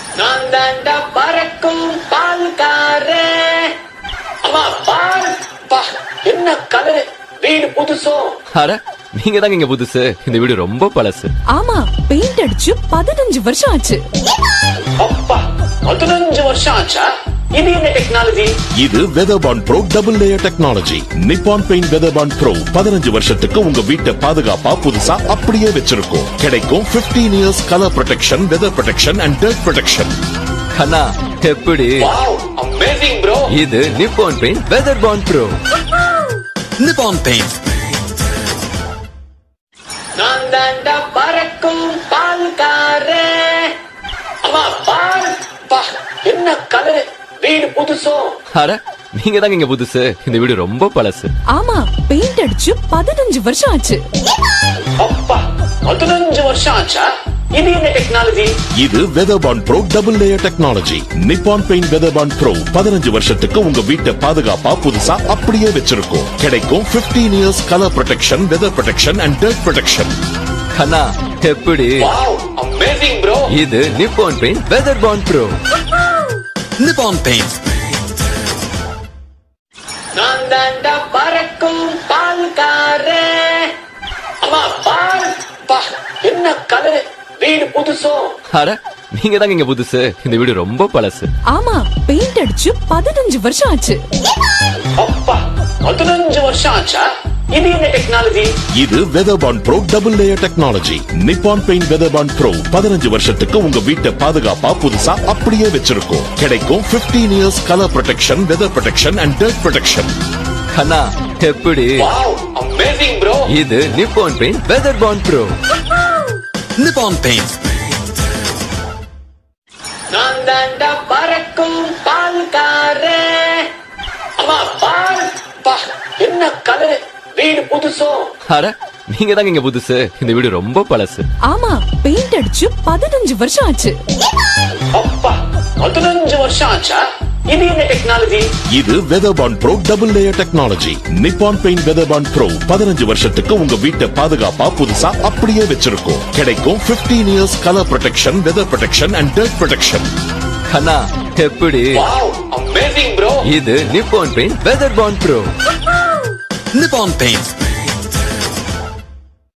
நான் தாண்டா பறக்கும் பால்காரன் அம்மா பால் பா என்ன கலரு வீடு புதுசோ அட நீங்க தாங்க இங்க புதுசு இந்த வீடு ரொம்ப பழசு ஆமா பெயிண்ட் அடிச்சு பதினஞ்சு வருஷம் ஆச்சு அப்பா பதினஞ்சு வருஷம் ஆச்சா இது என்ன டெக்னாலஜி இது Weatherbond Pro double layer technology Nippon Paint Weatherbond Pro பதினஞ்சு வருஷத்துக்கு உங்க வீட்டை பாதுகாப்பா புதுசா அப்படியே வச்சிருக்கோம் கிடைக்கும் 15 years colour protection weather protection and dirt protection அண்ணா எப்படி வாவ் அமேசிங் ப்ரோ இது Nippon Paint Weatherbond Pro Nippon Paint. நான் தாண்டா பறக்கும் பால்காரன் அம்மா பால் பா என்ன கலரு வீடு புதுசோ அட நீங்க தாங்க இங்க புதுசு இந்த வீடு ரொம்ப பழசு ஆமா பெயிண்ட் அடிச்சு பதினஞ்சு வருஷம் ஆச்சு அப்பா பதினஞ்சு வருஷம் ஆச்சா இது என்ன டெக்னாலஜி இது Weatherbond Pro double layer technology Nippon Paint Weatherbond Pro பதினஞ்சு வருஷத்துக்கு உங்க வீட்டை பாதுகாப்பா புதுசா அப்படியே வச்சிருக்கோம் கிடைக்கும் 15 years colour protection weather protection and dirt protection அண்ணா எப்படி வாவ் அமேசிங் ப்ரோ இது Nippon Paint Weatherbond Pro Nippon Paint. நான் தாண்டா பறக்கும் பால்காரன் அம்மா பால் பா என்ன கலரு வீடு புதுசோ அட நீங்க தாங்க இங்க புதுசு இந்த வீடு ரொம்ப பழசு ஆமா பெயிண்ட் அடிச்சு பதினஞ்சு வருஷம் ஆச்சு அப்பா பதினஞ்சு வருஷம் ஆச்சா இது என்ன டெக்னாலஜி இது Weatherbond Pro double layer technology Nippon Paint Weatherbond Pro பதினஞ்சு வருஷத்துக்கு உங்க வீட்டை பாதுகாப்பா புதுசா அப்படியே வச்சிருக்கோம் கிடைக்கும் 15 years colour protection weather protection and dirt protection அண்ணா எப்படி வாவ் அமேசிங் ப்ரோ இது Nippon Paint Weatherbond Pro Nippon Paint. நான் தாண்டா பறக்கும் பால்காரன் அம்மா பால் பா என்ன கலரு வீடு புதுசோ அட நீங்க தாங்க இங்க புதுசு இந்த வீடு ரொம்ப பழசு ஆமா பெயிண்ட் அடிச்சு பதினஞ்சு வருஷம் ஆச்சு அப்பா பதினஞ்சு வருஷம் ஆச்சா இது என்ன டெக்னாலஜி இது Weatherbond Pro double layer technology Nippon Paint Weatherbond Pro பதினஞ்சு வருஷத்துக்கு உங்க வீட்டை பாதுகாப்பா புதுசா அப்படியே வச்சிருக்கோம் கிடைக்கும் 15 years colour protection weather protection and dirt protection அண்ணா எப்படி வாவ் அமேசிங் ப்ரோ இது Nippon Paint Weatherbond Pro Nippon Paint.